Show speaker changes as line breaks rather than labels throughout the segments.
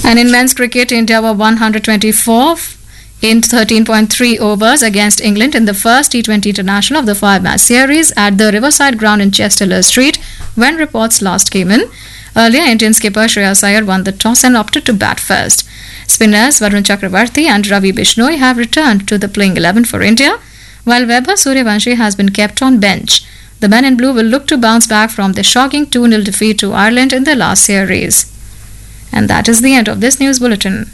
And in men's cricket, India were 124 in 13.3 overs against England in the first T20 international of the five match series at the Riverside Ground in Chester Street when reports last came in. Earlier, Indian skipper Shreyas Iyer won the toss and opted to bat first. Spinners Varun Chakravarti and Ravi Bishnoi have returned to the playing 11 for India, while Vaibhav Suryavanshi has been kept on bench. The men in blue will look to bounce back from the shocking 2 0 defeat to Ireland in the last series. And that is the end of this news bulletin.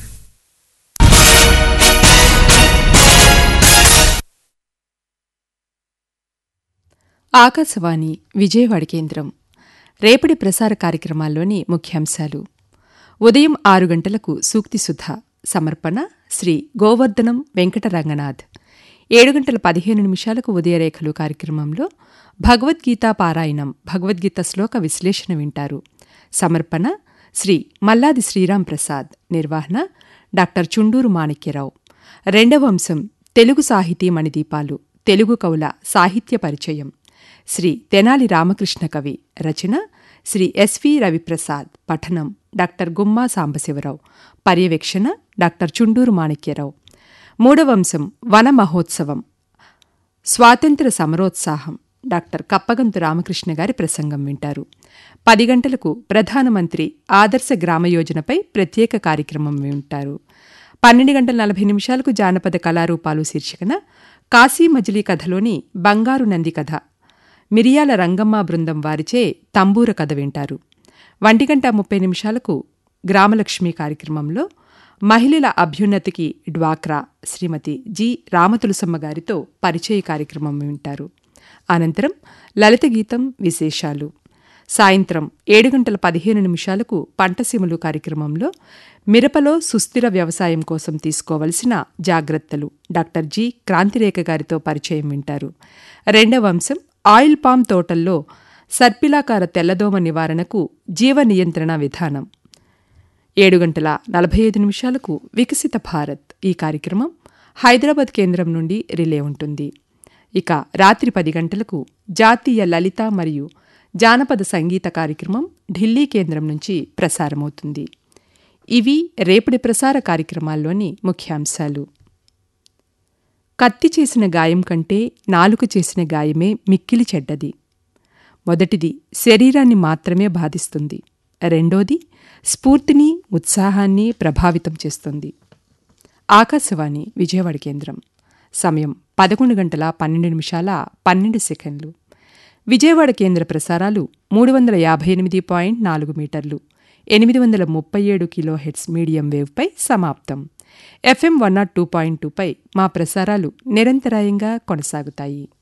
Akashvani Vijayawada కేంద్రం రేపటి ప్రసార కార్యక్రమాల్లోని ముఖ్యాంశాలు ఉదయం ఆరు గంటలకు సూక్తి సుధ సమర్పణ శ్రీ గోవర్ధనం వెంకటరంగనాథ్ ఏడు గంటల పదిహేను నిమిషాలకు ఉదయరేఖలు కార్యక్రమంలో భగవద్గీత పారాయణం భగవద్గీత శ్లోక విశ్లేషణ వింటారు సమర్పణ శ్రీ మల్లాది శ్రీరాం ప్రసాద్ నిర్వహణ డాక్టర్ చుండూరు మాణిక్యరావు రెండవ అంశం తెలుగు సాహితీ మణిదీపాలు తెలుగు కవుల సాహిత్య పరిచయం శ్రీ తెనాలి రామకృష్ణ కవి రచన శ్రీ ఎస్వి రవిప్రసాద్ పఠనం డాక్టర్ గుమ్మా సాంబశివరావు పర్యవేక్షణ డాక్టర్ చుండూరు మాణిక్యరావు మూడవ అంశం వన మహోత్సవం స్వాతంత్ర సమరోత్సాహం డాక్టర్ కప్పగంతు రామకృష్ణ గారి ప్రసంగం వింటారు పది గంటలకు ప్రధానమంత్రి ఆదర్శ గ్రామ యోజనపై ప్రత్యేక కార్యక్రమం వింటారు పన్నెండు గంటల నలభై నిమిషాలకు జానపద కళారూపాలు శీర్షికన కాశీ మజిలీ కథలోని బంగారు నంది కథ మిరియాల రంగమ్మ బృందం వారిచే తంబూర కథ వింటారు ఒంటి గంట ముప్పై నిమిషాలకు గ్రామలక్ష్మి కార్యక్రమంలో మహిళల అభ్యున్నతికి డ్వాక్రా శ్రీమతి జి రామతులసమ్మ గారితో పరిచయ కార్యక్రమం వింటారు అనంతరం లలిత గీతం విశేషాలు సాయంత్రం ఏడు గంటల పదిహేను నిమిషాలకు పంటసీములు కార్యక్రమంలో మిరపలో సుస్థిర వ్యవసాయం కోసం తీసుకోవలసిన జాగ్రత్తలు డాక్టర్ జి క్రాంతిరేఖ గారితో పరిచయం వింటారు రెండవ అంశం ఆయిల్ పామ్ తోటల్లో సర్పిలాకార తెల్లదోమ నివారణకు జీవ నియంత్రణ విధానం ఏడు గంటల నలభై ఐదు నిమిషాలకు వికసిత భారత్ ఈ కార్యక్రమం హైదరాబాద్ కేంద్రం నుండి రిలే ఉంటుంది ఇక రాత్రి పది గంటలకు జాతీయ లలిత మరియు జానపద సంగీత కార్యక్రమం ఢిల్లీ కేంద్రం నుంచి ప్రసారమవుతుంది ఇవి రేపటి ప్రసార కార్యక్రమాల్లోని ముఖ్యాంశాలు కత్తి చేసిన గాయం కంటే నాలుక చేసిన గాయమే మిక్కిలి చెడ్డది మొదటిది శరీరాన్ని మాత్రమే బాధిస్తుంది రెండోది స్ఫూర్తిని ఉత్సాహాన్ని ప్రభావితం చేస్తుంది ఆకాశవాణి విజయవాడ కేంద్రం సమయం పదకొండు గంటల పన్నెండు నిమిషాల పన్నెండు సెకండ్లు విజయవాడ కేంద్ర ప్రసారాలు మూడు వందల యాభై ఎనిమిది పాయింట్ నాలుగు మీటర్లు ఎనిమిది వందల ముప్పై ఏడు కిలోహెడ్స్ మీడియం వేవ్పై సమాప్తం FM one naught two point టూపై మా ప్రసారాలు నిరంతరాయంగా కొనసాగుతాయి